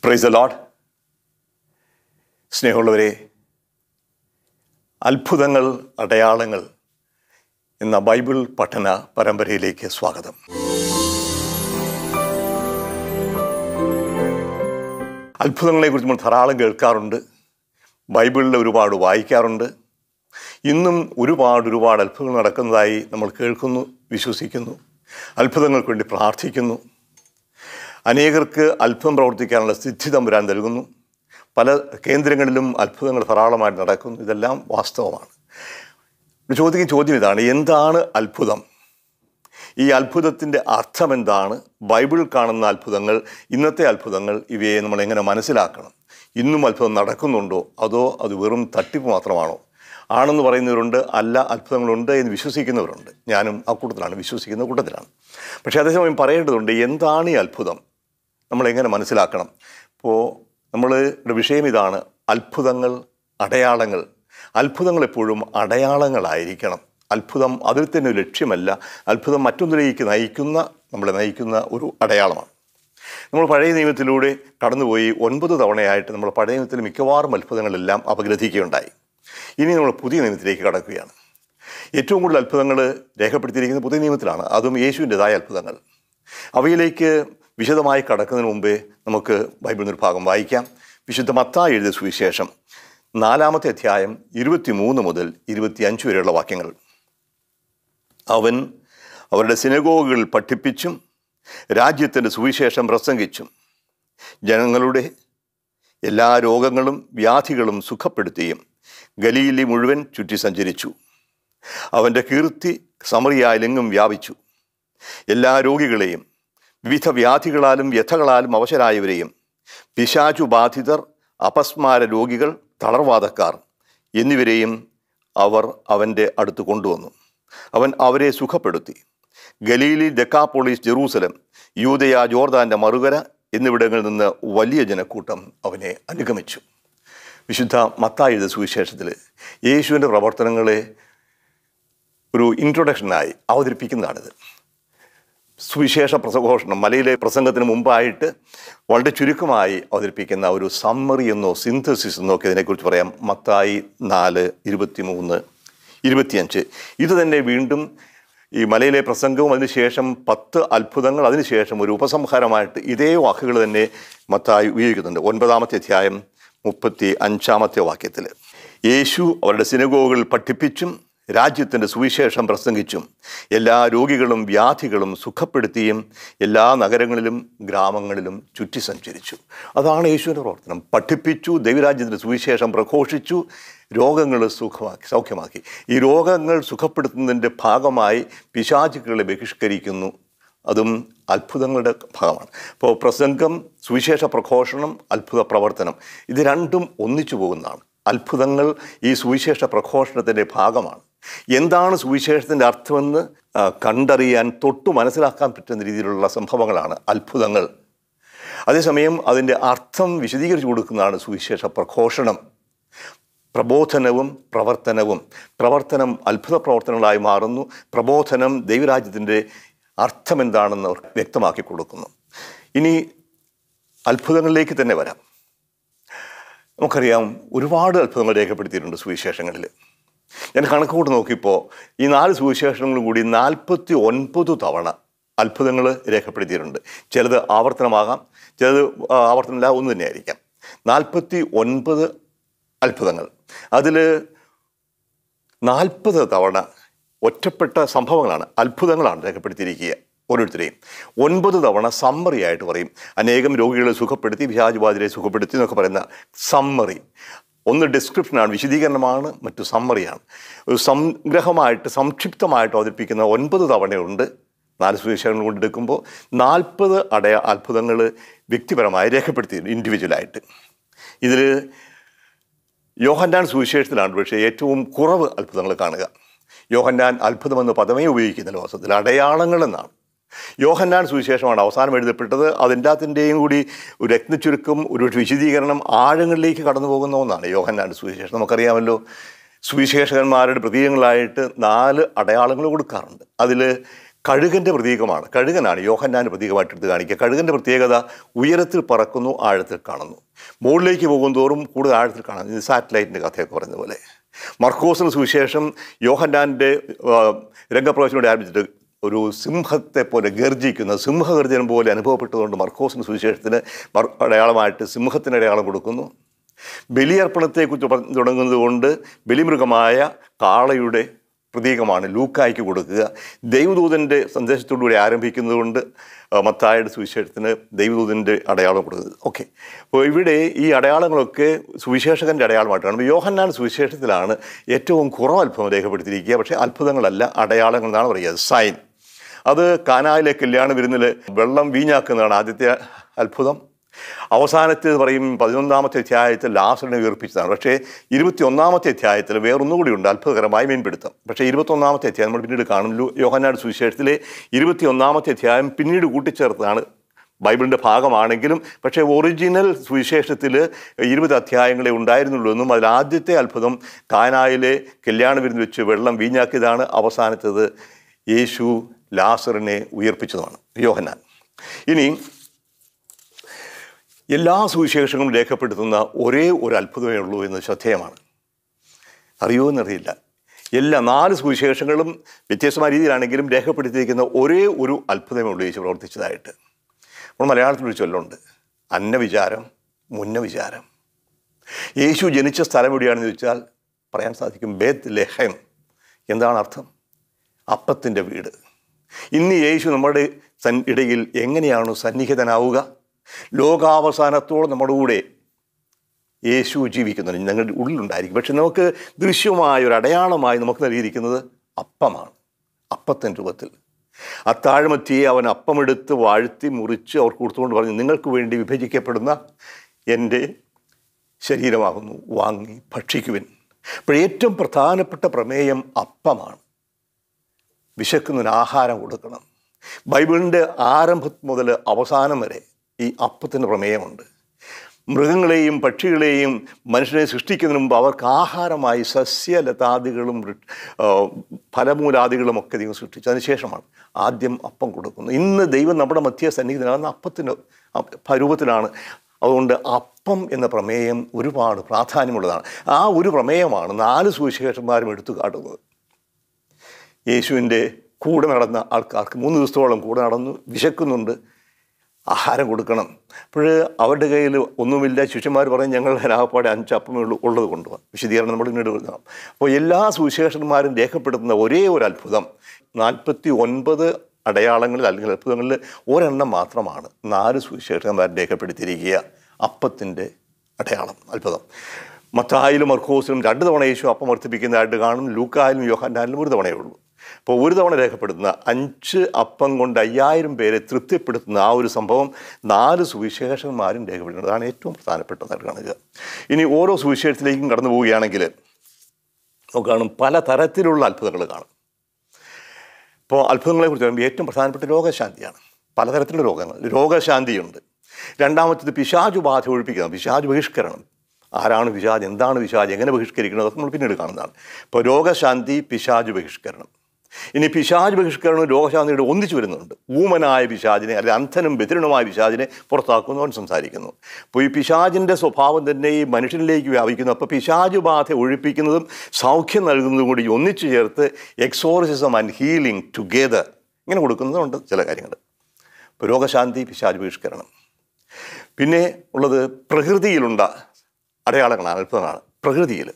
praise the load സ്നേഹമുള്ളവരെ അത്ഭുതങ്ങൾ അടയാളങ്ങൾ എന്ന ബൈബിൾ പഠന പരമ്പരയിലേക്ക് സ്വാഗതം അത്ഭുതങ്ങളെക്കുറിച്ച് നമ്മൾ ധാരാളം കേൾക്കാറുണ്ട് ബൈബിളിൽ ഒരുപാട് വായിക്കാറുണ്ട് ഇന്നും ഒരുപാട് ഒരുപാട് അത്ഭുതങ്ങൾ നടക്കുന്നതായി നമ്മൾ കേൾക്കുന്നു വിശ്വസിക്കുന്നു അത്ഭുതങ്ങൾക്ക് വേണ്ടി പ്രാർത്ഥിക്കുന്നു അനേകർക്ക് അത്ഭുതം പ്രവർത്തിക്കാനുള്ള സിദ്ധി തമ്പുരാൻ നൽകുന്നു പല കേന്ദ്രങ്ങളിലും അത്ഭുതങ്ങൾ ധാരാളമായിട്ട് നടക്കുന്നു ഇതെല്ലാം വാസ്തവമാണ് ഒരു ചോദിക്കുന്ന ചോദ്യം ഇതാണ് എന്താണ് അത്ഭുതം ഈ അത്ഭുതത്തിൻ്റെ അർത്ഥം എന്താണ് ബൈബിളിൽ കാണുന്ന അത്ഭുതങ്ങൾ ഇന്നത്തെ അത്ഭുതങ്ങൾ ഇവയെ നമ്മൾ എങ്ങനെ മനസ്സിലാക്കണം ഇന്നും അത്ഭുതം നടക്കുന്നുണ്ടോ അതോ അത് വെറും തട്ടിപ്പ് മാത്രമാണോ ആണെന്ന് പറയുന്നവരുണ്ട് അല്ല അത്ഭുതങ്ങളുണ്ട് എന്ന് വിശ്വസിക്കുന്നവരുണ്ട് ഞാനും ആ കൂട്ടത്തിലാണ് വിശ്വസിക്കുന്ന കൂട്ടത്തിലാണ് പക്ഷേ അതേസമയം പറയേണ്ടതുണ്ട് എന്താണ് ഈ അത്ഭുതം നമ്മൾ എങ്ങനെ മനസ്സിലാക്കണം ഇപ്പോൾ നമ്മളുടെ വിഷയം ഇതാണ് അത്ഭുതങ്ങൾ അടയാളങ്ങൾ അത്ഭുതങ്ങൾ എപ്പോഴും അടയാളങ്ങളായിരിക്കണം അത്ഭുതം അതിൽ തന്നെ ഒരു ലക്ഷ്യമല്ല അത്ഭുതം മറ്റൊന്നിലേക്ക് നയിക്കുന്ന നമ്മളെ നയിക്കുന്ന ഒരു അടയാളമാണ് നമ്മൾ പഴയ നിയമത്തിലൂടെ കടന്നുപോയി ഒൻപത് തവണയായിട്ട് നമ്മൾ പഴയ നിയമത്തിൽ മിക്കവാറും അത്ഭുതങ്ങളെല്ലാം അപഗ്രഥിക്കുകയുണ്ടായി ഇനി നമ്മൾ പുതിയ നിയമത്തിലേക്ക് കടക്കുകയാണ് ഏറ്റവും കൂടുതൽ അത്ഭുതങ്ങൾ രേഖപ്പെടുത്തിയിരിക്കുന്നത് പുതിയ നിയമത്തിലാണ് അതും യേശുവിൻ്റെതായ അത്ഭുതങ്ങൾ അവയിലേക്ക് വിശദമായി കടക്കുന്നതിന് മുമ്പേ നമുക്ക് ബൈബിളിൽ ഒരു ഭാഗം വായിക്കാം വിശുദ്ധ മത്തായി എഴുതിയ സുവിശേഷം നാലാമത്തെ അധ്യായം ഇരുപത്തി മൂന്ന് മുതൽ ഇരുപത്തിയഞ്ച് വരെയുള്ള വാക്യങ്ങൾ അവൻ അവരുടെ സിനഗോഗുകളിൽ പഠിപ്പിച്ചും രാജ്യത്തിൻ്റെ സുവിശേഷം പ്രസംഗിച്ചും ജനങ്ങളുടെ എല്ലാ രോഗങ്ങളും വ്യാധികളും സുഖപ്പെടുത്തിയും ഗലീലി മുഴുവൻ ചുറ്റി സഞ്ചരിച്ചു അവൻ്റെ കീർത്തി സമറിയായാലെങ്ങും വ്യാപിച്ചു എല്ലാ രോഗികളെയും വിവിധ വ്യാധികളാലും വ്യഥകളാലും അവശരായവരെയും പിശാചു ബാധിതർ അപസ്മാര രോഗികൾ തളർവാദക്കാർ എന്നിവരെയും അവർ അവൻ്റെ അടുത്ത് കൊണ്ടുവന്നു അവൻ അവരെ സുഖപ്പെടുത്തി ഗലീലി ദക്കാപോളീസ് ജെറൂസലം യൂതയ ജോർദാൻ്റെ മറുകര എന്നിവിടങ്ങളിൽ നിന്ന് വലിയ ജനക്കൂട്ടം അവനെ അനുഗമിച്ചു വിശുദ്ധ മത്തായി എഴുതിയ സുവിശേഷത്തിൽ യേശുവിൻ്റെ പ്രവർത്തനങ്ങളെ ഒരു ഇൻട്രൊഡക്ഷനായി അവതരിപ്പിക്കുന്നതാണിത് സുവിശേഷ പ്രസഘോഷണം മലയിലെ പ്രസംഗത്തിന് മുമ്പായിട്ട് വളരെ ചുരുക്കമായി അവതരിപ്പിക്കുന്ന ഒരു സമ്മറി എന്നോ സിന്തസിസ് എന്നോ ഒക്കെ ഇതിനെക്കുറിച്ച് പറയാം മത്തായി നാല് ഇരുപത്തി മൂന്ന് ഇരുപത്തിയഞ്ച് ഇത് തന്നെ വീണ്ടും ഈ മലയിലെ പ്രസംഗവും അതിനുശേഷം പത്ത് അത്ഭുതങ്ങൾ അതിനുശേഷം ഒരു ഉപസംഹാരമായിട്ട് ഇതേ വാക്കുകൾ തന്നെ മത്തായി ഉപയോഗിക്കുന്നുണ്ട് ഒൻപതാമത്തെ അധ്യായം മുപ്പത്തി അഞ്ചാമത്തെ വാക്യത്തിൽ യേശു അവരുടെ സിനഗോഗുകളിൽ പഠിപ്പിച്ചും രാജ്യത്തിൻ്റെ സുവിശേഷം പ്രസംഗിച്ചും എല്ലാ രോഗികളും വ്യാധികളും സുഖപ്പെടുത്തിയും എല്ലാ നഗരങ്ങളിലും ഗ്രാമങ്ങളിലും ചുറ്റി സഞ്ചരിച്ചു അതാണ് യേശുവിൻ്റെ പ്രവർത്തനം പഠിപ്പിച്ചു ദൈവരാജ്യത്തിൻ്റെ സുവിശേഷം പ്രഘോഷിച്ചു രോഗങ്ങൾ സുഖമാക്കി സൗഖ്യമാക്കി ഈ രോഗങ്ങൾ സുഖപ്പെടുത്തുന്നതിൻ്റെ ഭാഗമായി പിശാചുക്കളെ ബഹിഷ്കരിക്കുന്നു അതും അത്ഭുതങ്ങളുടെ ഭാഗമാണ് ഇപ്പോൾ പ്രസംഗം സുവിശേഷ പ്രഘോഷണം അത്ഭുത പ്രവർത്തനം ഇത് രണ്ടും ഒന്നിച്ചു പോകുന്നതാണ് അത്ഭുതങ്ങൾ ഈ സുവിശേഷ പ്രഘോഷണത്തിൻ്റെ ഭാഗമാണ് എന്താണ് സുവിശേഷത്തിൻ്റെ അർത്ഥമെന്ന് ആ, കണ്ടറിയാൻ തൊട്ടു മനസ്സിലാക്കാൻ പറ്റുന്ന രീതിയിലുള്ള സംഭവങ്ങളാണ് അത്ഭുതങ്ങൾ അതേസമയം അതിൻ്റെ അർത്ഥം വിശദീകരിച്ചു കൊടുക്കുന്നതാണ് സുവിശേഷ പ്രഘോഷണം പ്രബോധനവും പ്രവർത്തനവും പ്രവർത്തനം അത്ഭുത പ്രവർത്തനങ്ങളായി മാറുന്നു പ്രബോധനം ദൈവരാജ്യത്തിൻ്റെ അർത്ഥം എന്താണെന്ന് അവർ വ്യക്തമാക്കി കൊടുക്കുന്നു ഇനി അത്ഭുതങ്ങളിലേക്ക് തന്നെ വരാം നമുക്കറിയാം ഒരുപാട് അത്ഭുതങ്ങൾ രേഖപ്പെടുത്തിയിട്ടുണ്ട് സുവിശേഷങ്ങളിൽ ഞാൻ കണക്ക് കൂട്ട് നോക്കിയപ്പോൾ ഈ നാല് സുവിശേഷങ്ങളും കൂടി നാൽപ്പത്തി ഒൻപത് തവണ അത്ഭുതങ്ങൾ രേഖപ്പെടുത്തിയിട്ടുണ്ട് ചിലത് ആവർത്തനമാകാം ചിലത് ആ, ആവർത്തനമില്ല ഒന്ന് തന്നെയായിരിക്കാം നാൽപ്പത്തി ഒൻപത് അത്ഭുതങ്ങൾ അതിൽ നാൽപ്പത് തവണ ഒറ്റപ്പെട്ട സംഭവങ്ങളാണ് അത്ഭുതങ്ങളാണ് രേഖപ്പെടുത്തിയിരിക്കുക ഓരോരുത്തരെയും ഒൻപത് തവണ സമ്മറി ആയിട്ട് പറയും അനേകം രോഗികളെ സുഖപ്പെടുത്തി വ്യാജബാധിതരെ സുഖപ്പെടുത്തി എന്നൊക്കെ പറയുന്ന സമ്മറി ഒന്ന് ഡിസ്ക്രിപ്ഷനാണ് വിശദീകരണമാണ് മറ്റു സമ്മറിയാണ് ഒരു സംഗ്രഹമായിട്ട് സംക്ഷിപ്തമായിട്ട് അവതരിപ്പിക്കുന്ന ഒൻപത് തവണയുണ്ട് നാല് സുവിശേഷങ്ങൾ കൊണ്ട് എടുക്കുമ്പോൾ നാൽപ്പത് അടയ അത്ഭുതങ്ങൾ വ്യക്തിപരമായി രേഖപ്പെടുത്തിയിട്ടുണ്ട് ഇൻഡിവിജ്വലായിട്ട് ഇതിൽ യോഹന്നാൻ സുവിശേഷത്തിലാണ് പക്ഷേ ഏറ്റവും കുറവ് അത്ഭുതങ്ങൾ കാണുക യോഹന്നാൻ അത്ഭുതമെന്ന പദമേ ഉപയോഗിക്കുന്നില്ല വാസ്തവത്തിൽ അടയാളങ്ങൾ എന്നാണ് യോഹന്നാൻ സുവിശേഷമാണ് അവസാനം എഴുതപ്പെട്ടത് അതിൻ്റെ അകത്തിൻ്റെയും കൂടി ഒരു രത്നച്ചുരുക്കം ഒരു വിശദീകരണം ആഴങ്ങളിലേക്ക് കടന്നു പോകുന്ന ഒന്നാണ് യോഹന്നാൻ സുവിശേഷം നമുക്കറിയാമല്ലോ സുവിശേഷകന്മാരുടെ പ്രതീകങ്ങളായിട്ട് നാല് അടയാളങ്ങൾ കൊടുക്കാറുണ്ട് അതിൽ കഴുകൻ്റെ പ്രതീകമാണ് കഴുകനാണ് യോഹന്നാൻ്റെ പ്രതീകമായിട്ട് എടുത്ത് കാണിക്കുക കഴുകൻ്റെ പ്രത്യേകത ഉയരത്തിൽ പറക്കുന്നു ആഴത്തിൽ കാണുന്നു മുകളിലേക്ക് പോകും തോറും കൂടുതൽ ആഴത്തിൽ കാണുന്നു ഇത് സാറ്റലൈറ്റിൻ്റെ കഥയൊക്കെ പറഞ്ഞ പോലെ മർക്കോസിന് സുവിശേഷം യോഹന്നാൻ്റെ ആ, രംഗപ്രവേശനോടെ ആരംഭിച്ചിട്ട് ഒരു സിംഹത്തെ പോലെ ഗർജിക്കുന്ന സിംഹഗർജനം പോലെ അനുഭവപ്പെട്ടതുകൊണ്ട് മർക്കോസിന് സുവിശേഷത്തിന് മർ- അടയാളമായിട്ട് സിംഹത്തിന് അടയാളം കൊടുക്കുന്നു ബലിയർപ്പണത്തെക്കുറിച്ച് പറഞ്ഞ് തുടങ്ങുന്നത് കൊണ്ട് ബലിമൃഗമായ കാളയുടെ പ്രതീകമാണ് ലൂക്കായ്ക്ക് കൊടുക്കുക ദൈവദൂതൻ്റെ സന്ദേശത്തോടുകൂടി ആരംഭിക്കുന്നത് കൊണ്ട് ആ, മത്തായുടെ സുവിശേഷത്തിന് ദൈവദൂതൻ്റെ അടയാളം കൊടുക്കുന്നത് ഓക്കെ അപ്പോൾ ഇവിടെ ഈ അടയാളങ്ങളൊക്കെ സുവിശേഷകൻ്റെ അടയാളമായിട്ടാണ് അപ്പോൾ യോഹന്നാൻ സുവിശേഷത്തിലാണ് ഏറ്റവും കുറവ് അത്ഭുതം രേഖപ്പെടുത്തിയിരിക്കുക പക്ഷേ അത്ഭുതങ്ങളല്ല അടയാളങ്ങൾ എന്നാണ് പറയുക സൈൻ അത് കാനായിലെ കല്യാണ വിരുന്നിൽ വെള്ളം വീഞ്ഞാക്കുന്നതാണ് ആദ്യത്തെ അത്ഭുതം അവസാനത്തേത് പറയും പതിനൊന്നാമത്തെ അധ്യായത്തിൽ ലാസറിനെ ഉയർപ്പിച്ചതാണ് പക്ഷേ ഇരുപത്തി ഒന്നാമത്തെ അധ്യായത്തിൽ വേറൊന്നുകൂടി ഉണ്ട് അത്ഭുതകരമായ മീൻപിടുത്തം പക്ഷേ ഇരുപത്തൊന്നാമത്തെ അധ്യായം നമ്മൾ പിന്നീട് കാണും ലൂ- യോഹന്നാട് സുവിശേഷത്തിലെ ഇരുപത്തി ഒന്നാമത്തെ അധ്യായം പിന്നീട് കൂട്ടിച്ചേർത്താണ് ബൈബിളിൻ്റെ ഭാഗമാണെങ്കിലും പക്ഷേ ഒറിജിനൽ സുവിശേഷത്തിൽ ഇരുപത് അധ്യായങ്ങളെ ഉണ്ടായിരുന്നുള്ളൂ എന്നും അതിൽ ആദ്യത്തെ അത്ഭുതം കാനായിലെ കല്യാണ വിരുന്ന് വെച്ച് വെള്ളം വീഞ്ഞാക്കിയതാണ് അവസാനത്തേത് യേശു ലാസറിനെ ഉയർപ്പിച്ചതാണ് യോഹന്നാൻ ഇനി എല്ലാ സുവിശേഷങ്ങളും രേഖപ്പെടുത്തുന്ന ഒരേ ഒരു അത്ഭുതമേ ഉള്ളൂ എന്ന് ശ്രദ്ധേയമാണ് അറിയോ എന്നറിയില്ല എല്ലാ നാല് സുവിശേഷങ്ങളും വ്യത്യസ്തമായ രീതിയിലാണെങ്കിലും രേഖപ്പെടുത്തിയിരിക്കുന്ന ഒരേ ഒരു അത്ഭുതമേ ഉള്ളൂ യേശു പ്രവർത്തിച്ചതായിട്ട് നമ്മൾ മലയാളത്തിൽ ഒരു ചൊല്ലുണ്ട് അന്നവിചാരം മുന്ന വിചാരം യേശു ജനിച്ച സ്ഥലം എവിടെയാണെന്ന് ചോദിച്ചാൽ പറയാൻ സാധിക്കും ബേത്ത് ലെഹം എന്താണ് അർത്ഥം അപ്പത്തിൻ്റെ വീട് ഇന്ന് യേശു നമ്മുടെ സൻ ഇടയിൽ എങ്ങനെയാണ് സന്നിഹിതനാവുക ലോകാവസാനത്തോളം നമ്മുടെ കൂടെ യേശു ജീവിക്കുന്നുണ്ട് ഞങ്ങളുടെ ഉള്ളിലുണ്ടായിരിക്കും പക്ഷെ നമുക്ക് ദൃശ്യമായ ഒരു അടയാളമായി നമുക്ക് നൽകിയിരിക്കുന്നത് അപ്പമാണ് അപ്പത്തിൻ്റെ രൂപത്തിൽ അത്താഴമത്തിയെ അവൻ അപ്പമെടുത്ത് വാഴ്ത്തി മുറിച്ച് അവർക്ക് കൊടുത്തുകൊണ്ട് പറഞ്ഞു നിങ്ങൾക്ക് വേണ്ടി വിഭജിക്കപ്പെടുന്ന എൻ്റെ ശരീരമാകുന്നു വാങ്ങി ഭക്ഷിക്കുവിൻ അപ്പോൾ ഏറ്റവും പ്രധാനപ്പെട്ട പ്രമേയം അപ്പമാണ് വിശക്കുന്നതിന് ആഹാരം കൊടുക്കണം ബൈബിളിൻ്റെ ആരംഭം മുതൽ അവസാനം വരെ ഈ അപ്പത്തിൻ്റെ പ്രമേയമുണ്ട് മൃഗങ്ങളെയും പക്ഷികളെയും മനുഷ്യനെ സൃഷ്ടിക്കുന്നതിന് മുമ്പ് അവർക്ക് ആഹാരമായി സസ്യലതാദികളും വൃ- ആ, ഫലമൂലാദികളും ഒക്കെ ദൈവം സൃഷ്ടിച്ചു അതിനുശേഷമാണ് ആദ്യം അപ്പം കൊടുക്കുന്നത് ഇന്ന് ദൈവം നമ്മുടെ മധ്യ സന്നിഹിതനാകുന്ന അപ്പത്തിൻ്റെ അപ്പ രൂപത്തിലാണ് അതുകൊണ്ട് അപ്പം എന്ന പ്രമേയം ഒരുപാട് പ്രാധാന്യമുള്ളതാണ് ആ ഒരു പ്രമേയമാണ് നാല് സുവിശേഷന്മാരും എടുത്തു കാട്ടുന്നത് യേശുവിൻ്റെ കൂടെ നടന്ന ആൾക്കാർക്ക് മൂന്ന് ദിവസത്തോളം കൂടെ നടന്നു വിശക്കുന്നുണ്ട് ആഹാരം കൊടുക്കണം അപ്പോൾ അവരുടെ കയ്യിൽ ഒന്നുമില്ല ശിഷ്യന്മാർ പറയും ഞങ്ങൾ രാഹപ്പാടെ അഞ്ച് അപ്പമേ ഉള്ളൂ ഉള്ളത് കൊണ്ടുപോകാം വിശദീകരണം നമ്മൾ പിന്നീട് കൊടുക്കണം അപ്പോൾ എല്ലാ സുവിശേഷന്മാരും രേഖപ്പെടുത്തുന്ന ഒരേ ഒരു അത്ഭുതം നാൽപ്പത്തി ഒൻപത് അടയാളങ്ങളിൽ അല്ലെങ്കിൽ അത്ഭുതങ്ങളിൽ ഒരെണ്ണം മാത്രമാണ് നാല് സുവിശേഷന്മാർ രേഖപ്പെടുത്തിയിരിക്കുക അപ്പത്തിൻ്റെ അടയാളം അത്ഭുതം മത്തായാലും മർക്കോസിലും രണ്ട് തവണ യേശു അപ്പം വർദ്ധിപ്പിക്കുന്നതായിട്ട് കാണും ലൂക്കായാലും യോഹന്നായാലും ഒരു തവണയേ ഉള്ളൂ അപ്പോൾ ഒരു തവണ രേഖപ്പെടുത്തുന്ന അഞ്ച് അപ്പം കൊണ്ട് അയ്യായിരം പേരെ തൃപ്തിപ്പെടുത്തുന്ന ആ ഒരു സംഭവം നാല് സുവിശേഷന്മാരും രേഖപ്പെടുത്തുന്നത് അതാണ് ഏറ്റവും പ്രധാനപ്പെട്ടതായിട്ട് കാണുക ഇനി ഓരോ സുവിശേഷത്തിലേക്കും കടന്നു പോവുകയാണെങ്കിൽ നമുക്ക് കാണും പല തരത്തിലുള്ള അത്ഭുതങ്ങൾ കാണും ഇപ്പോൾ അത്ഭുതങ്ങളെക്കുറിച്ച് പറയുമ്പോൾ ഏറ്റവും പ്രധാനപ്പെട്ട രോഗശാന്തിയാണ് പലതരത്തിലുള്ള രോഗങ്ങൾ രോഗശാന്തിയുണ്ട് രണ്ടാമത്തേത് പിശാചു ബാധ ഒഴിപ്പിക്കണം പിശാചു ബഹിഷ്കരണം ആരാണ് പിശാജ് എന്താണ് പിശാജ് എങ്ങനെ ബഹിഷ്കരിക്കണം അതൊക്കെ നമ്മൾ പിന്നീട് കാണുന്നതാണ് ഇപ്പോൾ രോഗശാന്തി പിശാജ് ബഹിഷ്കരണം ഇനി പിശാജ് ബഹിഷ്കരണവും രോഗശാന്തിയുടെ ഒന്നിച്ചു വരുന്നുണ്ട് ഊമനായ പിശാജിനെ അല്ലെങ്കിൽ അന്ധനും ബദിരനുമായ പിശാജിനെ പുറത്താക്കുന്നവൻ സംസാരിക്കുന്നു അപ്പോൾ ഈ പിശാജിൻ്റെ സ്വഭാവം തന്നെ ഈ മനുഷ്യനിലേക്ക് വ്യാപിക്കുന്നു അപ്പോൾ പിശാജ് ബാധ ഒഴിപ്പിക്കുന്നതും സൗഖ്യം നൽകുന്നതും കൂടി ഒന്നിച്ചു ചേർത്ത് എക്സോറിസിസം ആൻഡ് ഹീലിംഗ് ടുഗെദർ ഇങ്ങനെ കൊടുക്കുന്നതുണ്ട് ചില കാര്യങ്ങൾ ഇപ്പോൾ രോഗശാന്തി പിശാജ് ബഹിഷ്കരണം പിന്നെ ഉള്ളത് പ്രകൃതിയിലുണ്ട അടയാളങ്ങളാണ് അത്ഭുതങ്ങളാണ് പ്രകൃതിയിൽ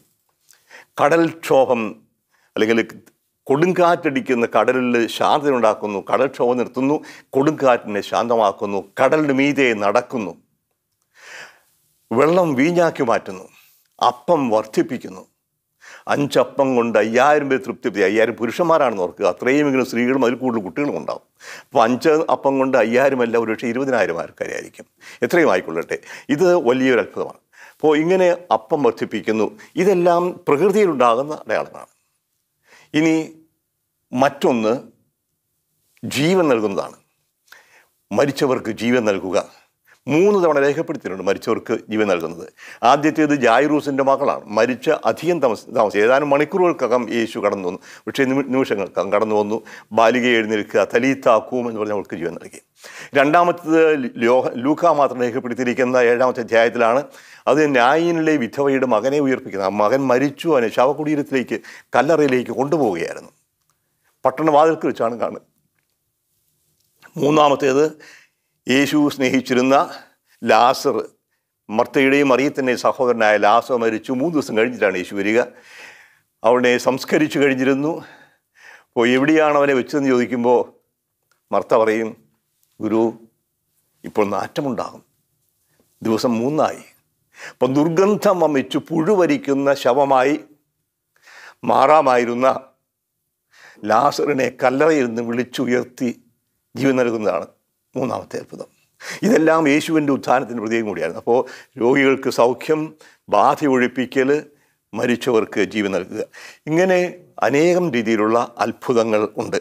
കടൽക്ഷോഭം അല്ലെങ്കിൽ കൊടുങ്കാറ്റടിക്കുന്ന കടലിൽ ശാന്തത ഉണ്ടാക്കുന്നു കടൽക്ഷോഭം നിർത്തുന്നു കൊടുങ്കാറ്റിനെ ശാന്തമാക്കുന്നു കടലിന് മീതെ നടക്കുന്നു വെള്ളം വീഞ്ഞാക്കി മാറ്റുന്നു അപ്പം വർദ്ധിപ്പിക്കുന്നു അഞ്ചപ്പം കൊണ്ട് അയ്യായിരം പേര് തൃപ്തി അയ്യായിരം പുരുഷന്മാരാണെന്ന് ഓർക്കുക അത്രയുമെങ്കിലും സ്ത്രീകളും അതിൽ കൂടുതൽ കുട്ടികളും ഉണ്ടാവും അപ്പോൾ അഞ്ച് അപ്പം കൊണ്ട് അയ്യായിരം അല്ല ഒരു പക്ഷേ ഇരുപതിനായിരം ആൾക്കാരായിരിക്കും എത്രയും ആയിക്കൊള്ളട്ടെ ഇത് വലിയൊരു അത്ഭുതമാണ് അപ്പോൾ ഇങ്ങനെ അപ്പം വർദ്ധിപ്പിക്കുന്നു ഇതെല്ലാം പ്രകൃതിയിലുണ്ടാകുന്ന അടയാളങ്ങളാണ് ഇനി മറ്റൊന്ന് ജീവൻ നൽകുന്നതാണ് മരിച്ചവർക്ക് ജീവൻ നൽകുക മൂന്ന് തവണ രേഖപ്പെടുത്തിയിട്ടുണ്ട് മരിച്ചവർക്ക് ജീവൻ നൽകുന്നത് ആദ്യത്തേത് ജായിറൂസിൻ്റെ മകളാണ് മരിച്ച അധികം താമസ താമസം ഏതാനും മണിക്കൂറുകൾക്കകം യേശു കടന്നു വന്നു പക്ഷേ നിമി- നിമിഷങ്ങൾക്കകം കടന്നു വന്നു ബാലികയെ എഴുന്നേൽക്കുക തലീത്താക്കൂം എന്ന് പറഞ്ഞ് അവൾക്ക് ജീവൻ നൽകി രണ്ടാമത്തേത് ലോഹ ലൂക്ക മാത്രം രേഖപ്പെടുത്തിയിരിക്കുന്ന ഏഴാമത്തെ അധ്യായത്തിലാണ് അത് ന്യായിനിലെ വിധവയുടെ മകനെ ഉയർപ്പിക്കുന്നത് ആ മകൻ മരിച്ചു അവനെ ശവകുടീരത്തിലേക്ക് കല്ലറയിലേക്ക് കൊണ്ടുപോവുകയായിരുന്നു പട്ടണവാതിൽക്ക് വെച്ചാണ് കാണുന്നത് മൂന്നാമത്തേത് യേശു സ്നേഹിച്ചിരുന്ന ലാസർ മർത്തയുടെയും മറിയത്തിൻ്റെ സഹോദരനായ ലാസർ മരിച്ചു മൂന്ന് ദിവസം കഴിഞ്ഞിട്ടാണ് യേശു വരിക അവനെ സംസ്കരിച്ചു കഴിഞ്ഞിരുന്നു അപ്പോൾ എവിടെയാണ് അവനെ വെച്ചതെന്ന് ചോദിക്കുമ്പോൾ മർത്ത പറയും ഗുരു ഇപ്പോൾ നാറ്റമുണ്ടാകും ദിവസം മൂന്നായി അപ്പം ദുർഗന്ധം വമിച്ചു പുഴുവരിക്കുന്ന ശവമായി മാറാമായിരുന്ന ലാസറിനെ കല്ലറയിൽ നിന്ന് വിളിച്ചുയർത്തി ജീവൻ നൽകുന്നതാണ് മൂന്നാമത്തെ അത്ഭുതം ഇതെല്ലാം യേശുവിൻ്റെ ഉത്ഥാനത്തിൻ്റെ പ്രതീകം കൂടിയായിരുന്നു അപ്പോൾ രോഗികൾക്ക് സൗഖ്യം ബാധ ഒഴിപ്പിക്കൽ മരിച്ചവർക്ക് ജീവൻ നൽകുക ഇങ്ങനെ അനേകം രീതിയിലുള്ള അത്ഭുതങ്ങൾ ഉണ്ട്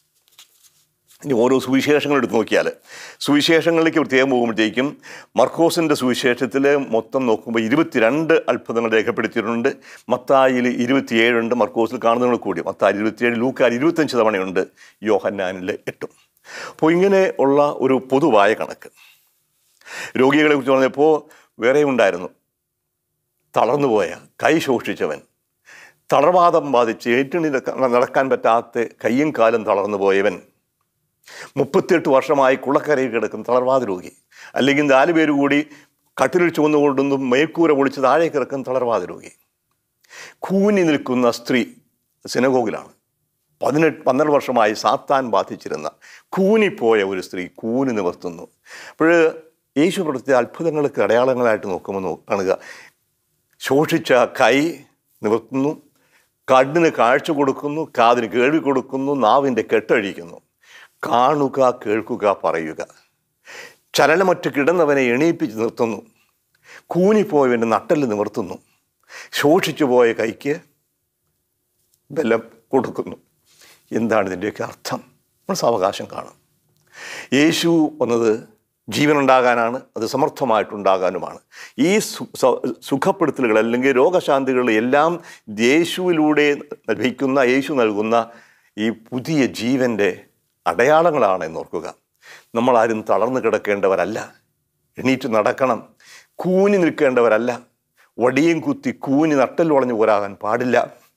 ഇനി ഓരോ സുവിശേഷങ്ങൾ എടുത്ത് നോക്കിയാൽ സുവിശേഷങ്ങളിലേക്ക് പ്രത്യേകം പോകുമ്പോഴത്തേക്കും മർക്കോസിൻ്റെ സുവിശേഷത്തിൽ മൊത്തം നോക്കുമ്പോൾ ഇരുപത്തിരണ്ട് അത്ഭുതങ്ങൾ രേഖപ്പെടുത്തിയിട്ടുണ്ട് മത്തായിൽ ഇരുപത്തിയേഴുണ്ട് മർക്കോസിൽ കാണുന്നതിനോട് കൂടി മത്തായിൽ ഇരുപത്തിയേഴ് ലൂക്കാൽ ഇരുപത്തഞ്ച് തവണയുണ്ട് യോഹന്നാനിൽ എട്ടും അപ്പോൾ ഇങ്ങനെ ഉള്ള ഒരു പൊതുവായ കണക്ക് രോഗികളെ കുറിച്ച് പറഞ്ഞപ്പോൾ വേറെ ഉണ്ടായിരുന്നു തളർന്നുപോയ കൈ ശോഷിച്ചവൻ തളർവാദം ബാധിച്ച് ഏറ്റുണി നടക്കാൻ പറ്റാത്ത കയ്യും കാലും തളർന്നു പോയവൻ മുപ്പത്തിയെട്ട് വർഷമായി കുളക്കരയിൽ കിടക്കുന്ന തളർവാദ രോഗി അല്ലെങ്കിൽ നാല് പേര് കൂടി കട്ടിലിൽ ചുവന്നുകൊണ്ടൊന്നും മേൽക്കൂര പൊളിച്ച് താഴേക്ക് ഇറക്കുന്ന തളർവാദ രോഗി കൂനി നിൽക്കുന്ന സ്ത്രീ സിനഗോഗിലാണ് പതിനെട്ട് പന്ത്രണ്ട് വർഷമായി സാത്താൻ ബാധിച്ചിരുന്ന കൂനിപ്പോയ ഒരു സ്ത്രീ കൂനി നിവർത്തുന്നു അപ്പോൾ യേശു പ്രവർത്തിച്ച അത്ഭുതങ്ങൾക്ക് അടയാളങ്ങളായിട്ട് നോക്കുമ്പോൾ നോ- കാണുക ശോഷിച്ച കൈ നിവർത്തുന്നു കണ്ണിന് കാഴ്ച കൊടുക്കുന്നു കാതിന് കേൾവി കൊടുക്കുന്നു നാവിൻ്റെ കെട്ടഴിക്കുന്നു കാണുക കേൾക്കുക പറയുക ചലനമറ്റ് കിടന്നവനെ എണീപ്പിച്ച് നിർത്തുന്നു കൂനിപ്പോയവൻ്റെ നട്ടല് നിവർത്തുന്നു ശോഷിച്ചു പോയ കൈക്ക് ബലം കൊടുക്കുന്നു എന്താണ് ഇതിൻ്റെയൊക്കെ അർത്ഥം നമ്മൾ സാവകാശം കാണും യേശു വന്നത് ജീവനുണ്ടാകാനാണ് അത് സമർത്ഥമായിട്ടുണ്ടാകാനുമാണ് ഈ സു സ- സുഖപ്പെടുത്തലുകൾ അല്ലെങ്കിൽ രോഗശാന്തികൾ എല്ലാം യേശുവിലൂടെ ലഭിക്കുന്ന യേശു നൽകുന്ന ഈ പുതിയ ജീവൻ്റെ അടയാളങ്ങളാണ് എന്നോർക്കുക നമ്മളാരും തളർന്നു കിടക്കേണ്ടവരല്ല എണീറ്റ് നടക്കണം കൂനി നിൽക്കേണ്ടവരല്ല വടിയും കുത്തി കൂനി നട്ടൽ വളഞ്ഞു പോരാകാൻ പാടില്ല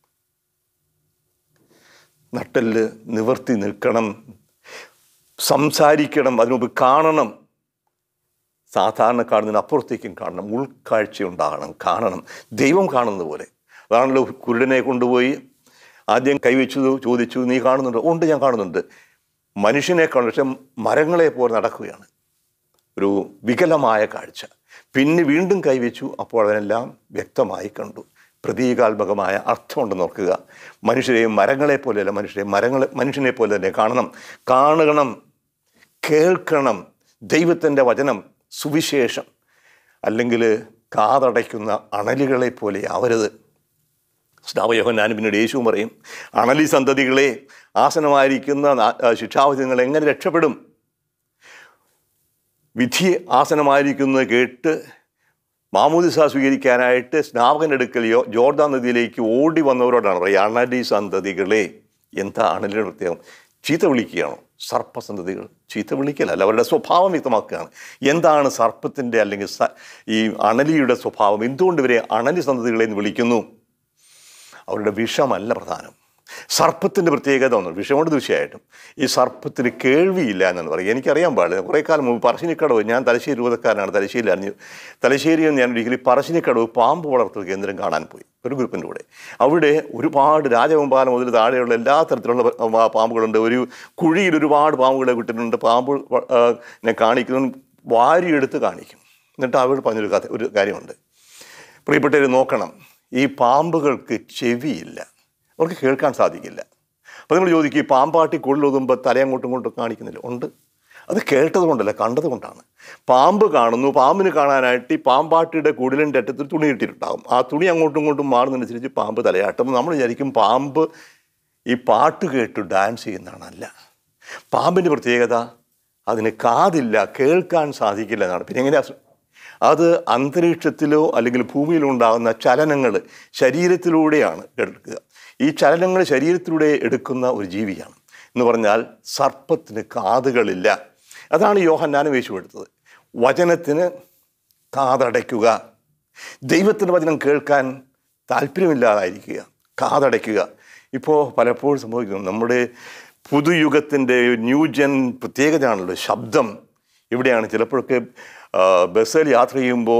നട്ടല് നിവർത്തി നിൽക്കണം സംസാരിക്കണം അതിനുമുമ്പ് കാണണം സാധാരണ കാണുന്നതിന് അപ്പുറത്തേക്കും കാണണം ഉൾക്കാഴ്ച ഉണ്ടാകണം കാണണം ദൈവം കാണുന്നത് പോലെ അതാണല്ലോ കുരുടനെ കൊണ്ടുപോയി ആദ്യം കൈവച്ചു ചോദിച്ചു നീ കാണുന്നുണ്ടോ ഉണ്ട് ഞാൻ കാണുന്നുണ്ട് മനുഷ്യനെ കാണും പക്ഷെ മരങ്ങളെ പോലെ നടക്കുകയാണ് ഒരു വികലമായ കാഴ്ച പിന്നെ വീണ്ടും കൈവച്ചു അപ്പോൾ അതിനെല്ലാം വ്യക്തമായി കണ്ടു പ്രതീകാത്മകമായ അർത്ഥമുണ്ടെന്ന് ഓർക്കുക മനുഷ്യരെയും മരങ്ങളെ പോലെയല്ല മനുഷ്യരെ മരങ്ങളെ മനുഷ്യനെ പോലെ തന്നെ കാണണം കാണണം കേൾക്കണം ദൈവത്തിൻ്റെ വചനം സുവിശേഷം അല്ലെങ്കിൽ കാതടയ്ക്കുന്ന അണലുകളെ പോലെ ആവരുത് സ്നാവയോഹൻ പിന്നീട് യേശുവും പറയും അണലി സന്തതികളെ ആസനമായിരിക്കുന്ന നാ- ആ, ശിക്ഷാവിധി എങ്ങനെ രക്ഷപ്പെടും വിധി ആസനമായിരിക്കുന്നത് കേട്ട് മാമൂദിസ സ്വീകരിക്കാനായിട്ട് സ്നാപകൻ്റെ അടുക്കൽ യോ ജോർദാൻ നദിയിലേക്ക് ഓടി വന്നവരോടാണ് പറയുക അണലി സന്തതികളെ എന്താ അണലിയുടെ പ്രത്യേകം ചീത്ത വിളിക്കുകയാണോ സർപ്പസന്തതികൾ ചീത്ത വിളിക്കലല്ല അവരുടെ സ്വഭാവം വ്യക്തമാക്കുകയാണ് എന്താണ് സർപ്പത്തിൻ്റെ അല്ലെങ്കിൽ സ ഈ അണലിയുടെ സ്വഭാവം എന്തുകൊണ്ട് ഇവരെ അണലി സന്തതികളെ എന്ന് വിളിക്കുന്നു അവരുടെ വിഷമല്ല പ്രധാനം സർപ്പത്തിൻ്റെ പ്രത്യേകത ഒന്നും വിഷം കൊണ്ട് തീർച്ചയായിട്ടും ഈ സർപ്പത്തിന് കേൾവിയില്ല എന്നാണ് പറയുക എനിക്കറിയാൻ പാടില്ല കുറേ കാലം മുമ്പ് പറശ്ശിനിക്കടവ് ഞാൻ തലശ്ശേരി രൂപതക്കാരനാണ് തലശ്ശേരി അറിഞ്ഞു തലശ്ശേരിയിൽ നിന്ന് ഞാൻ ഒരിക്കലും പറശ്ശിനിക്കടവ് പാമ്പ് വളർത്തൽ കേന്ദ്രം കാണാൻ പോയി ഒരു ഗ്രൂപ്പിൻ്റെ കൂടെ അവിടെ ഒരുപാട് രാജവെമ്പാലം മുതൽ താഴെയുള്ള എല്ലാ തരത്തിലുള്ള പ- പാമ്പുകളുണ്ട് ഒരു കുഴിയിൽ ഒരുപാട് പാമ്പുകളെ വിട്ടിട്ടുണ്ട് പാമ്പ് വ- ആ, നെ കാണിക്കുന്നു വാരിയെടുത്ത് കാണിക്കും എന്നിട്ട് അവിടെ പറഞ്ഞൊരു കഥ ഒരു കാര്യമുണ്ട് പ്രിയപ്പെട്ടവർ നോക്കണം ഈ പാമ്പുകൾക്ക് ചെവിയില്ല അവർക്ക് കേൾക്കാൻ സാധിക്കില്ല അപ്പോൾ നിങ്ങൾ ചോദിക്കും ഈ പാമ്പാട്ടി കൊള്ളൊതുമ്പോൾ തല അങ്ങോട്ടും ഇങ്ങോട്ടും കാണിക്കുന്നില്ല ഉണ്ട് അത് കേട്ടത് കൊണ്ടല്ല കണ്ടത് കൊണ്ടാണ് പാമ്പ് കാണുന്നു പാമ്പിന് കാണാനായിട്ട് ഈ പാമ്പാട്ടിയുടെ കുടിലിൻ്റെ അറ്റത്ത് തുണി ഇട്ടിട്ടുണ്ടാകും ആ തുണി അങ്ങോട്ടും ഇങ്ങോട്ടും മാറുന്നതനുസരിച്ച് പാമ്പ് തലയാട്ടും നമ്മൾ വിചാരിക്കും പാമ്പ് ഈ പാട്ട് കേട്ട് ഡാൻസ് ചെയ്യുന്നതാണ് അല്ല പാമ്പിൻ്റെ പ്രത്യേകത അതിന് കാതില്ല കേൾക്കാൻ സാധിക്കില്ല എന്നാണ് പിന്നെ എങ്ങനെയാ അത് അന്തരീക്ഷത്തിലോ അല്ലെങ്കിൽ ഭൂമിയിലോ ഉണ്ടാകുന്ന ചലനങ്ങൾ ശരീരത്തിലൂടെയാണ് എടുക്കുക ഈ ചലനങ്ങൾ ശരീരത്തിലൂടെ എടുക്കുന്ന ഒരു ജീവിയാണ് എന്ന് പറഞ്ഞാൽ സർപ്പത്തിന് കാതുകളില്ല അതാണ് യോഹന്നാൻ വേശു എടുത്തത് വചനത്തിന് കാതടയ്ക്കുക ദൈവത്തിൻ്റെ വചനം കേൾക്കാൻ താല്പര്യമില്ലാതായിരിക്കുക കാതടയ്ക്കുക ഇപ്പോൾ പലപ്പോഴും സംഭവിക്കുന്നു നമ്മുടെ പുതുയുഗത്തിൻ്റെ ന്യൂജൻ പ്രത്യേകതയാണല്ലോ ശബ്ദം ഇവിടെയാണ് ചിലപ്പോഴൊക്കെ ആ, ബസ്സിൽ യാത്ര ചെയ്യുമ്പോൾ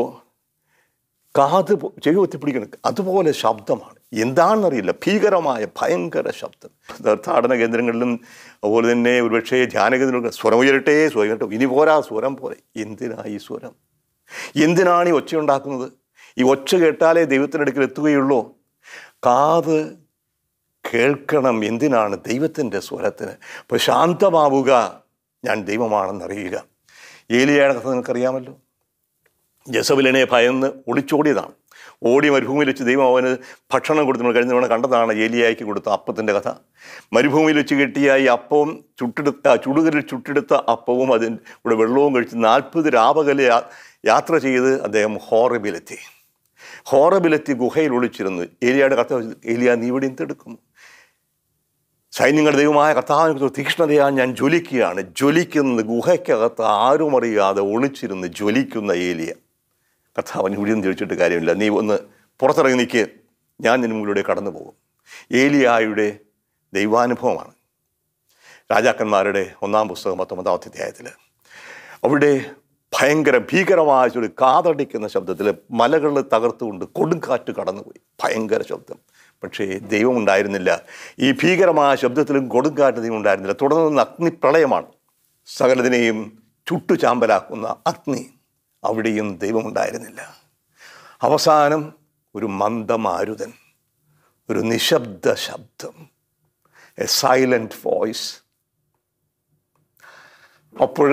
കാത് പൊ- ചെവി ഒത്തിപ്പിടിക്കണം അതുപോലെ ശബ്ദമാണ് എന്താണെന്നറിയില്ല ഭീകരമായ ഭയങ്കര ശബ്ദം തീർത്ഥാടന കേന്ദ്രങ്ങളിലും അതുപോലെ തന്നെ ഒരുപക്ഷേ ധ്യാന കേന്ദ്രങ്ങളിലും സ്വരം ഉയരട്ടെ സ്വരം ഉയരട്ടെ ഇനി പോരാ സ്വരം പോലെ എന്തിനാ ഈ സ്വരം എന്തിനാണ് ഈ ഒച്ച ഉണ്ടാക്കുന്നത് ഈ ഒച്ച കേട്ടാലേ ദൈവത്തിൻ്റെ അടുക്കൽ എത്തുകയുള്ളൂ കാത് കേൾക്കണം എന്തിനാണ് ദൈവത്തിൻ്റെ സ്വരത്തിന് അപ്പോൾ ശാന്തമാവുക ഞാൻ ദൈവമാണെന്നറിയുക ഏലിയയുടെ കഥ നിനക്കറിയാമല്ലോ ജസബിലിനെ ഭയന്ന് ഒളിച്ചോടിയതാണ് ഓടി മരുഭൂമിയിൽ വെച്ച് ദൈവം അവന് ഭക്ഷണം കൊടുത്തു നമ്മൾ കഴിഞ്ഞ തവണ കണ്ടതാണ് ഏലിയായിക്ക് കൊടുത്ത അപ്പത്തിൻ്റെ കഥ മരുഭൂമിയിൽ വെച്ച് കിട്ടിയ ഈ അപ്പവും ചുട്ടെടുത്ത ചുടുകരിൽ ചുട്ടെടുത്ത അപ്പവും അതിൻ്റെ കൂടെ വെള്ളവും കഴിച്ച് നാൽപ്പത് രാപകല് യാ- യാത്ര ചെയ്ത് അദ്ദേഹം ഹോറബിലെത്തി ഹോറബിലെത്തി ഗുഹയിൽ ഒളിച്ചിരുന്നു ഏലിയയുടെ കഥ ഏലിയ നീ ഇവിടെ എന്തെടുക്കുന്നു സൈന്യങ്ങളുടെ ദൈവമായ കർത്താവിനെ തീക്ഷ്ണതയാൽ ഞാൻ ജ്വലിക്കുകയാണ് ജ്വലിക്കുന്നത് ഗുഹയ്ക്കകത്ത് ആരും അറിയാതെ ഒളിച്ചിരുന്ന് ജ്വലിക്കുന്ന ഏലിയ കർത്താവിന് ഇവിടെ നിന്ന് ചോദിച്ചിട്ട് കാര്യമില്ല നീ ഒന്ന് പുറത്തിറങ്ങി നിൽക്ക് ഞാൻ നിന്റെ മുകളിലൂടെ കടന്നു പോകും ഏലിയായുടെ ദൈവാനുഭവമാണ് രാജാക്കന്മാരുടെ ഒന്നാം പുസ്തകം പത്തൊമ്പതാമത്തെ അധ്യായത്തിൽ അവിടെ ഭയങ്കര ഭീകരമായ ഒരു കാതടിക്കുന്ന ശബ്ദത്തിൽ മലകൾ തകർത്തുകൊണ്ട് കൊടുങ്കാറ്റ് കടന്നുപോയി ഭയങ്കര ശബ്ദം പക്ഷേ ദൈവം ഉണ്ടായിരുന്നില്ല ഈ ഭീകരമായ ശബ്ദത്തിലും കൊടുങ്കാറ്റ് ദൈവം ഉണ്ടായിരുന്നില്ല തുടർന്ന് അഗ്നിപ്രളയമാണ് സകലതിനെയും ചുട്ടു ചാമ്പലാക്കുന്ന അഗ്നി അവിടെയും ദൈവമുണ്ടായിരുന്നില്ല അവസാനം ഒരു മന്ദമാരുതൻ ഒരു നിശബ്ദ ശബ്ദം എ സൈലൻറ്റ് വോയിസ് അപ്പോൾ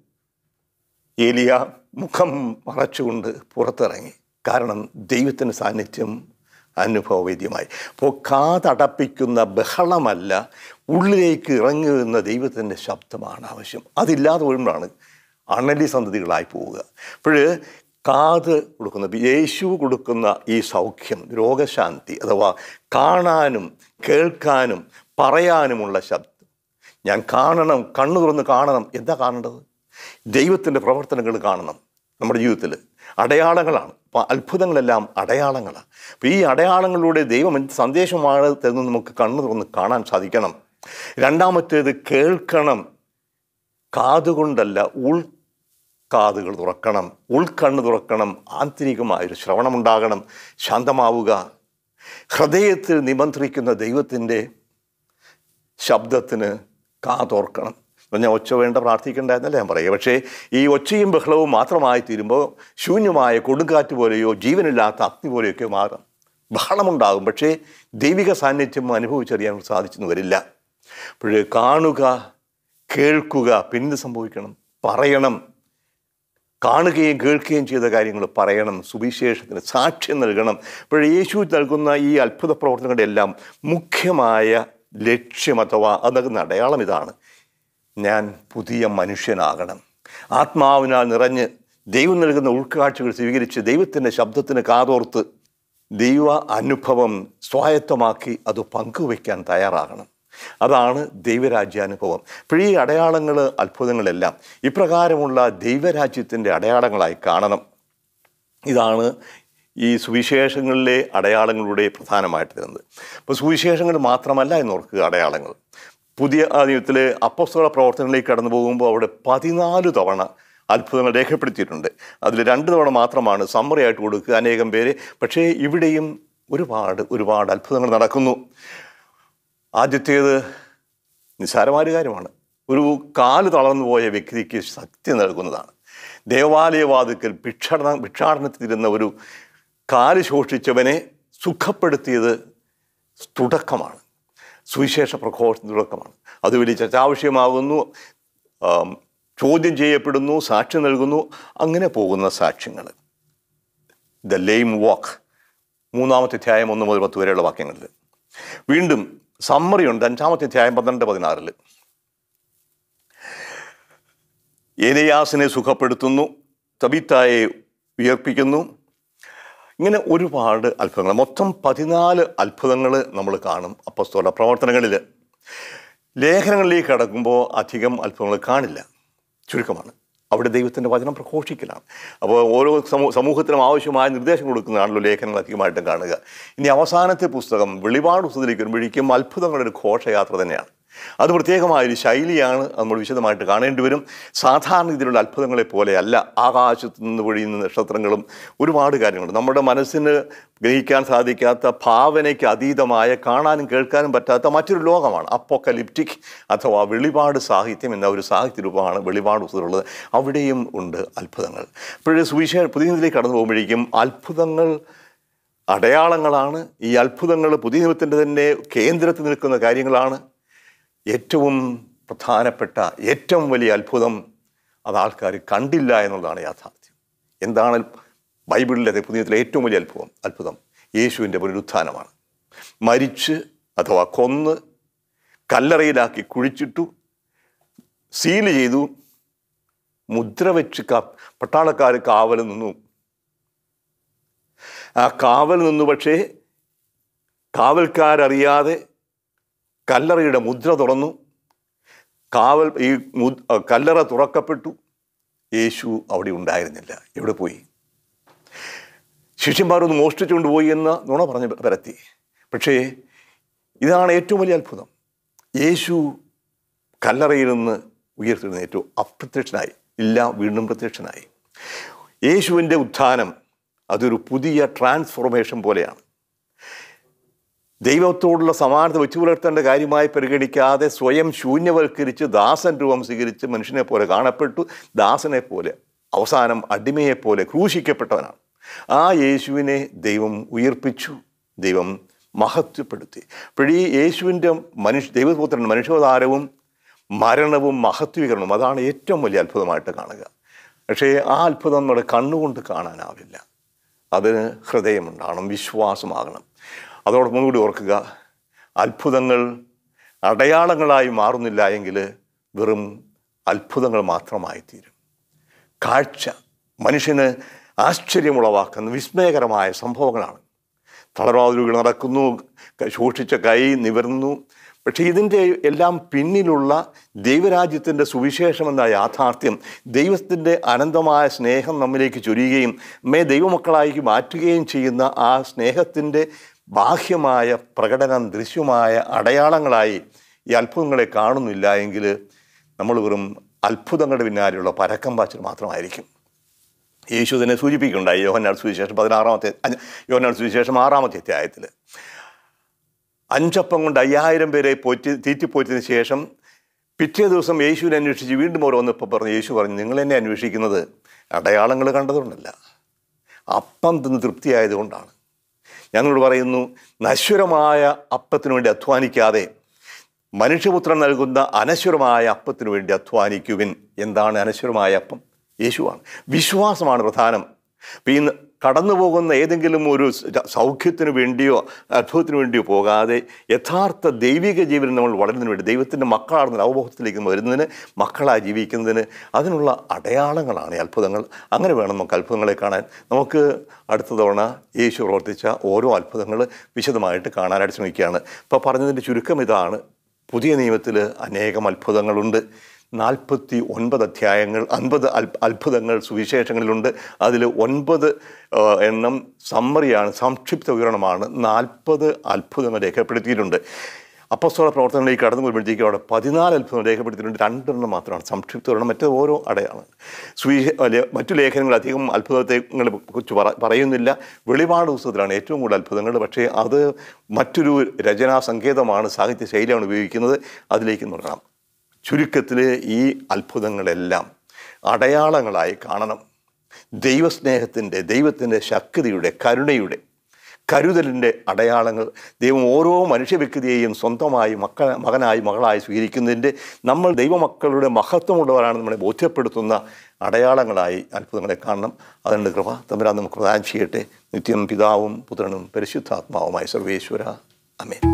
ഏലിയ മുഖം മറച്ചുകൊണ്ട് പുറത്തിറങ്ങി കാരണം ദൈവത്തിൻ്റെ സാന്നിധ്യം അനുഭവവേദ്യമായി അപ്പോൾ കാതടപ്പിക്കുന്ന ബഹളമല്ല ഉള്ളിലേക്ക് ഇറങ്ങി വരുന്ന ദൈവത്തിൻ്റെ ശബ്ദമാണ് ആവശ്യം അതില്ലാതെ വരുമ്പോഴാണ് അണലി സന്തതികളായി പോവുക അപ്പോൾ കാത് കൊടുക്കുന്ന യേശു കൊടുക്കുന്ന ഈ സൗഖ്യം രോഗശാന്തി അഥവാ കാണാനും കേൾക്കാനും പറയാനുമുള്ള ശബ്ദം ഞാൻ കാണണം കണ്ണു തുറന്ന് കാണണം എന്താ കാണേണ്ടത് ദൈവത്തിൻ്റെ പ്രവർത്തനങ്ങൾ കാണണം നമ്മുടെ ജീവിതത്തിൽ അടയാളങ്ങളാണ് അപ്പോൾ അത്ഭുതങ്ങളെല്ലാം അടയാളങ്ങളാണ് അപ്പോൾ ഈ അടയാളങ്ങളിലൂടെ ദൈവം എന്ത് സന്ദേശമാണ് തരുന്നത് നമുക്ക് കണ്ണു തുറന്ന് കാണാൻ സാധിക്കണം രണ്ടാമത്തേത് കേൾക്കണം കാതുകൊണ്ടല്ല ഉൾ കാതുകൾ തുറക്കണം ഉൾക്കണ്ണ് തുറക്കണം ആന്തരികമായൊരു ശ്രവണമുണ്ടാകണം ശാന്തമാവുക ഹൃദയത്തിൽ നിമന്ത്രിക്കുന്ന ദൈവത്തിൻ്റെ ശബ്ദത്തിന് കാതോർക്കണം ഞാൻ ഒച്ച വേണ്ട പ്രാർത്ഥിക്കേണ്ടതെന്നല്ല ഞാൻ പറയുക പക്ഷേ ഈ ഒച്ചയും ബഹളവും മാത്രമായി തീരുമ്പോൾ ശൂന്യമായ കൊടുങ്കാറ്റ് പോലെയോ ജീവനില്ലാത്ത അഗ്നി പോലെയൊക്കെ മാറും ബഹളമുണ്ടാകും പക്ഷേ ദൈവിക സാന്നിധ്യം അനുഭവിച്ചറിയാൻ സാധിച്ചെന്ന് വരില്ല അപ്പോൾ കാണുക കേൾക്കുക പിന്നെ സംഭവിക്കണം പറയണം കാണുകയും കേൾക്കുകയും ചെയ്ത കാര്യങ്ങൾ പറയണം സുവിശേഷത്തിന് സാക്ഷ്യം നൽകണം അപ്പോൾ യേശു നൽകുന്ന ഈ അത്ഭുത പ്രവർത്തനങ്ങളുടെ എല്ലാം മുഖ്യമായ ലക്ഷ്യം അഥവാ അത് നൽകുന്ന അടയാളം ഇതാണ് ഞാൻ പുതിയ മനുഷ്യനാകണം ആത്മാവിനാൽ നിറഞ്ഞ് ദൈവം നൽകുന്ന ഉൾക്കാഴ്ചകൾ സ്വീകരിച്ച് ദൈവത്തിൻ്റെ ശബ്ദത്തിന് കാതോർത്ത് ദൈവ അനുഭവം സ്വായത്തമാക്കി അത് പങ്കുവയ്ക്കാൻ തയ്യാറാകണം അതാണ് ദൈവരാജ്യാനുഭവം അപ്പോൾ ഈ അടയാളങ്ങൾ അത്ഭുതങ്ങളെല്ലാം ഇപ്രകാരമുള്ള ദൈവരാജ്യത്തിൻ്റെ അടയാളങ്ങളായി കാണണം ഇതാണ് ഈ സുവിശേഷങ്ങളിലെ അടയാളങ്ങളുടെ പ്രധാനമായിട്ട് തരുന്നത് അപ്പോൾ സുവിശേഷങ്ങൾ മാത്രമല്ല എന്ന് ഓർക്കുക അടയാളങ്ങൾ പുതിയ നിയമത്തിലെ അപ്പസ്തോല പ്രവർത്തനങ്ങളിലേക്ക് കടന്നു പോകുമ്പോൾ അവിടെ പതിനാല് തവണ അത്ഭുതങ്ങൾ രേഖപ്പെടുത്തിയിട്ടുണ്ട് അതിൽ രണ്ട് തവണ മാത്രമാണ് സമ്മറി ആയിട്ട് കൊടുക്കുക അനേകം പേര് പക്ഷേ ഇവിടെയും ഒരുപാട് ഒരുപാട് അത്ഭുതങ്ങൾ നടക്കുന്നു ആദ്യത്തേത് നിസ്സാരമായ കാര്യമാണ് ഒരു കാല് തളർന്നു പോയ വ്യക്തിക്ക് ശക്തി നൽകുന്നതാണ് ദേവാലയവാതിക്കൽ ഭിക്ഷാടന ഭിക്ഷാടനത്തിലിരുന്ന ഒരു കാല് ശോഷിച്ചവനെ സുഖപ്പെടുത്തിയത് തുടക്കമാണ് സുവിശേഷ പ്രഘോഷ തുടക്കമാണ് അത് വലിയ ചർച്ചാവിഷയമാകുന്നു ആം, ചോദ്യം ചെയ്യപ്പെടുന്നു സാക്ഷ്യം നൽകുന്നു അങ്ങനെ പോകുന്ന സാക്ഷ്യങ്ങൾ ദ ലെയിം വാക്ക് മൂന്നാമത്തെ അധ്യായം ഒന്ന് മുതൽ പത്ത് വരെയുള്ള വാക്യങ്ങളിൽ വീണ്ടും സമ്മറി ഉണ്ട് അഞ്ചാമത്തെ അധ്യായം പന്ത്രണ്ട് പതിനാറിൽ ഏലയാസിനെ സുഖപ്പെടുത്തുന്നു തബിത്തായെ ഉയർപ്പിക്കുന്നു ഇങ്ങനെ ഒരുപാട് അത്ഭുതങ്ങൾ മൊത്തം പതിനാല് അത്ഭുതങ്ങൾ നമ്മൾ കാണും അപ്പസ്തോല പ്രവർത്തനങ്ങളിൽ ലേഖനങ്ങളിലേക്ക് കടക്കുമ്പോൾ അധികം അത്ഭുതങ്ങൾ കാണില്ല ചുരുക്കമാണ് അവിടെ ദൈവത്തിൻ്റെ വചനം പ്രഘോഷിക്കലാണ് അപ്പോൾ ഓരോ സമൂ സമൂഹത്തിനും ആവശ്യമായ നിർദ്ദേശം കൊടുക്കുന്നതാണല്ലോ ലേഖനങ്ങൾ അധികമായിട്ടും കാണുക ഇനി അവസാനത്തെ പുസ്തകം വെളിപാട് പുസ്തകത്തിലേക്ക് വരുമ്പോഴേക്കും അത്ഭുതങ്ങളുടെ ഒരു ഘോഷയാത്ര തന്നെയാണ് അത് പ്രത്യേകമായൊരു ശൈലിയാണ് അത് നമ്മൾ വിശദമായിട്ട് കാണേണ്ടി വരും സാധാരണ രീതിയിലുള്ള അത്ഭുതങ്ങളെ പോലെയല്ല ആകാശത്ത് നിന്ന് പൊഴിയുന്ന നക്ഷത്രങ്ങളും ഒരുപാട് കാര്യങ്ങളുണ്ട് നമ്മുടെ മനസ്സിന് ഗ്രഹിക്കാൻ സാധിക്കാത്ത ഭാവനയ്ക്ക് അതീതമായ കാണാനും കേൾക്കാനും പറ്റാത്ത മറ്റൊരു ലോകമാണ് അപ്പോക്കലിപ്റ്റിക് അഥവാ വെളിപാട് സാഹിത്യം എന്ന ഒരു സാഹിത്യ രൂപമാണ് വെളിപാട് പുസ്തകമുള്ളത് അവിടെയും ഉണ്ട് അത്ഭുതങ്ങൾ ഇപ്പോഴേ സുവിശേഷ പുതിയ നിലയിലേക്ക് കടന്നു പോകുമ്പോഴേക്കും അത്ഭുതങ്ങൾ അടയാളങ്ങളാണ് ഈ അത്ഭുതങ്ങൾ പുതിയ നിയമത്തിൻ്റെ തന്നെ കേന്ദ്രത്തിൽ നിൽക്കുന്ന കാര്യങ്ങളാണ് ഏറ്റവും പ്രധാനപ്പെട്ട ഏറ്റവും വലിയ അത്ഭുതം അത് ആൾക്കാർ കണ്ടില്ല എന്നുള്ളതാണ് യാഥാർത്ഥ്യം എന്താണ് ബൈബിളിലെ പുതിയത്തിലെ ഏറ്റവും വലിയ അത്ഭുതം അത്ഭുതം യേശുവിൻ്റെ പുനരുത്ഥാനമാണ് മരിച്ച് അഥവാ കൊന്ന് കല്ലറയിലാക്കി കുഴിച്ചിട്ടു സീല് ചെയ്തു മുദ്ര വെച്ച് ക പട്ടാളക്കാർ കാവൽ നിന്നു ആ കാവൽ നിന്നു പക്ഷേ കാവൽക്കാരറിയാതെ കല്ലറയുടെ മുദ്ര തുറന്നു കാവൽ ഈ മു- കല്ലറ തുറക്കപ്പെട്ടു യേശു അവിടെ ഉണ്ടായിരുന്നില്ല എവിടെ പോയി ശിഷ്യന്മാരൊന്ന് മോഷ്ടിച്ചുകൊണ്ട് പോയി എന്ന് നുണ പറഞ്ഞ് പരത്തി പക്ഷേ ഇതാണ് ഏറ്റവും വലിയ അത്ഭുതം യേശു കല്ലറയിൽ നിന്ന് ഉയർത്തെഴുന്നേറ്റു അപ്രത്യക്ഷനായി ഇല്ല വീണ്ടും പ്രത്യക്ഷനായി യേശുവിൻ്റെ ഉത്ഥാനം അതൊരു പുതിയ ട്രാൻസ്ഫോർമേഷൻ പോലെയാണ് ദൈവത്തോടുള്ള സമാനത വെച്ചു പുലർത്തേണ്ട കാര്യമായി പരിഗണിക്കാതെ സ്വയം ശൂന്യവൽക്കരിച്ച് ദാസൻ രൂപം സ്വീകരിച്ച് മനുഷ്യനെ പോലെ കാണപ്പെട്ടു ദാസനെ പോലെ അവസാനം അടിമയെ പോലെ ക്രൂശിക്കപ്പെട്ടവനാണ് ആ യേശുവിനെ ദൈവം ഉയർപ്പിച്ചു ദൈവം മഹത്വപ്പെടുത്തി അപ്പോഴീ യേശുവിൻ്റെ മനുഷ്യ ദൈവപുത്രൻ മനുഷ്യാവതാരവും മരണവും മഹത്വീകരണവും അതാണ് ഏറ്റവും വലിയ അത്ഭുതമായിട്ട് കാണുക പക്ഷേ ആ അത്ഭുതം നമ്മുടെ കണ്ണുകൊണ്ട് കാണാനാവില്ല അതിന് ഹൃദയമുണ്ടാകണം വിശ്വാസമാകണം അതോടൊപ്പം കൂടി ഓർക്കുക അത്ഭുതങ്ങൾ അടയാളങ്ങളായി മാറുന്നില്ല എങ്കിൽ വെറും അത്ഭുതങ്ങൾ മാത്രമായി തീരും കാഴ്ച മനുഷ്യന് ആശ്ചര്യമുളവാക്കുന്ന വിസ്മയകരമായ സംഭവങ്ങളാണ് തളർവാതിലുകൾ നടക്കുന്നു ക- ശോഷിച്ച കൈ നിവർന്നു പക്ഷേ ഇതിൻ്റെ എല്ലാം പിന്നിലുള്ള ദൈവരാജ്യത്തിൻ്റെ സുവിശേഷമെന്ന യാഥാർത്ഥ്യം ദൈവത്തിൻ്റെ അനന്തമായ സ്നേഹം നമ്മിലേക്ക് ചൊരിയുകയും നമ്മെ ദൈവമക്കളായി മാറ്റുകയും ചെയ്യുന്ന ആ സ്നേഹത്തിൻ്റെ ബാഹ്യമായ പ്രകടനം ദൃശ്യമായ അടയാളങ്ങളായി ഈ അത്ഭുതങ്ങളെ കാണുന്നില്ല എങ്കിൽ നമ്മൾ വെറും അത്ഭുതങ്ങളുടെ പിന്നാലെയുള്ള പരക്കം പാച്ചിൽ മാത്രമായിരിക്കും യേശു തന്നെ സൂചിപ്പിക്കുന്നുണ്ടായി യോഹന്നാൾ സുവിശേഷം പതിനാറാമത്തെ അഞ്ച് യോഹന്നാൾ സുവിശേഷം ആറാമത്തെ അധ്യായത്തിൽ അഞ്ചപ്പം കൊണ്ട് അയ്യായിരം പേരെ പോറ്റി തീറ്റിപ്പോറ്റിയതിന് ശേഷം പിറ്റേ ദിവസം യേശുവിനെ അന്വേഷിച്ച് വീണ്ടും ഓരോ വന്നപ്പോൾ പറഞ്ഞു യേശു പറഞ്ഞു നിങ്ങൾ എന്നെ അന്വേഷിക്കുന്നത് അടയാളങ്ങൾ കണ്ടതുകൊണ്ടല്ല അപ്പം തിന്ന് തൃപ്തിയായതുകൊണ്ടാണ് ഞങ്ങളോട് പറയുന്നു നശ്വരമായ അപ്പത്തിനു വേണ്ടി അധ്വാനിക്കാതെ മനുഷ്യപുത്രൻ നൽകുന്ന അനശ്വരമായ അപ്പത്തിനു വേണ്ടി അധ്വാനിക്കുവിൻ എന്താണ് അനശ്വരമായ അപ്പം യേശുവാണ് വിശ്വാസമാണ് പ്രധാനം അപ്പം ഈ കടന്നു പോകുന്ന ഏതെങ്കിലും ഒരു സ- സൗഖ്യത്തിന് വേണ്ടിയോ അത്ഭുതത്തിന് വേണ്ടിയോ പോകാതെ യഥാർത്ഥ ദൈവിക ജീവനം നമ്മൾ വളരുന്നതിന് വേണ്ടി ദൈവത്തിൻ്റെ മക്കളാണെന്ന അവബോധത്തിലേക്ക് വരുന്നതിന് മക്കളായി ജീവിക്കുന്നതിന് അതിനുള്ള അടയാളങ്ങളാണ് ഈ അത്ഭുതങ്ങൾ അങ്ങനെ വേണം നമുക്ക് അത്ഭുതങ്ങളെ കാണാൻ നമുക്ക് അടുത്ത തവണ യേശു പ്രവർത്തിച്ച ഓരോ അത്ഭുതങ്ങൾ വിശദമായിട്ട് കാണാനായിട്ട് ശ്രമിക്കുകയാണ് ഇപ്പോൾ പറഞ്ഞതിൻ്റെ ചുരുക്കം ഇതാണ് പുതിയ നിയമത്തിൽ അനേകം അത്ഭുതങ്ങളുണ്ട് നാൽപ്പത്തി ഒൻപത് അധ്യായങ്ങൾ അൻപത് അൽ അത്ഭുതങ്ങൾ സുവിശേഷങ്ങളിലുണ്ട് അതിൽ ഒൻപത് ആ, എണ്ണം സമ്മറിയാണ് സംക്ഷിപ്ത വിവരണമാണ് നാൽപ്പത് അത്ഭുതങ്ങൾ രേഖപ്പെടുത്തിയിട്ടുണ്ട് അപ്പസ്തോല പ്രവർത്തനങ്ങളിലേക്ക് കടന്നു വരുമ്പോഴത്തേക്കും അവിടെ പതിനാല് അത്ഭുതം രേഖപ്പെടുത്തിയിട്ടുണ്ട് രണ്ടെണ്ണം മാത്രമാണ് സംക്ഷിപ്ത വിവരണം മറ്റേ ഓരോ അടയാണ് സുവിശ അല്ലെ- മറ്റു ലേഖനങ്ങൾ അധികം അത്ഭുതത്തെങ്ങളെ കുറിച്ച് പറ പറയുന്നില്ല വെളിപാട് പുസ്തകത്തിലാണ് ഏറ്റവും കൂടുതൽ അത്ഭുതങ്ങൾ പക്ഷേ അത് മറ്റൊരു രചനാ സങ്കേതമാണ് സാഹിത്യ ശൈലിയാണ് ഉപയോഗിക്കുന്നത് അതിലേക്ക് നോക്കണം ചുരുക്കത്തിൽ ഈ അത്ഭുതങ്ങളെല്ലാം അടയാളങ്ങളായി കാണണം ദൈവസ്നേഹത്തിൻ്റെ ദൈവത്തിൻ്റെ ശക്തിയുടെ കരുണയുടെ കരുതലിൻ്റെ അടയാളങ്ങൾ ദൈവം ഓരോ മനുഷ്യ വ്യക്തിയെയും സ്വന്തമായി മക്ക മകനായി മകളായി സ്വീകരിക്കുന്നതിൻ്റെ നമ്മൾ ദൈവമക്കളുടെ മഹത്വമുള്ളവരാണ് നമ്മളെ ബോധ്യപ്പെടുത്തുന്ന അടയാളങ്ങളായി അത്ഭുതങ്ങളെ കാണണം അതിൻ്റെ കൃപ തമ്പരാൻ നമുക്ക് പ്രദാനം ചെയ്യട്ടെ നിത്യം പിതാവും പുത്രനും പരിശുദ്ധാത്മാവുമായി സർവേശ്വര അമേ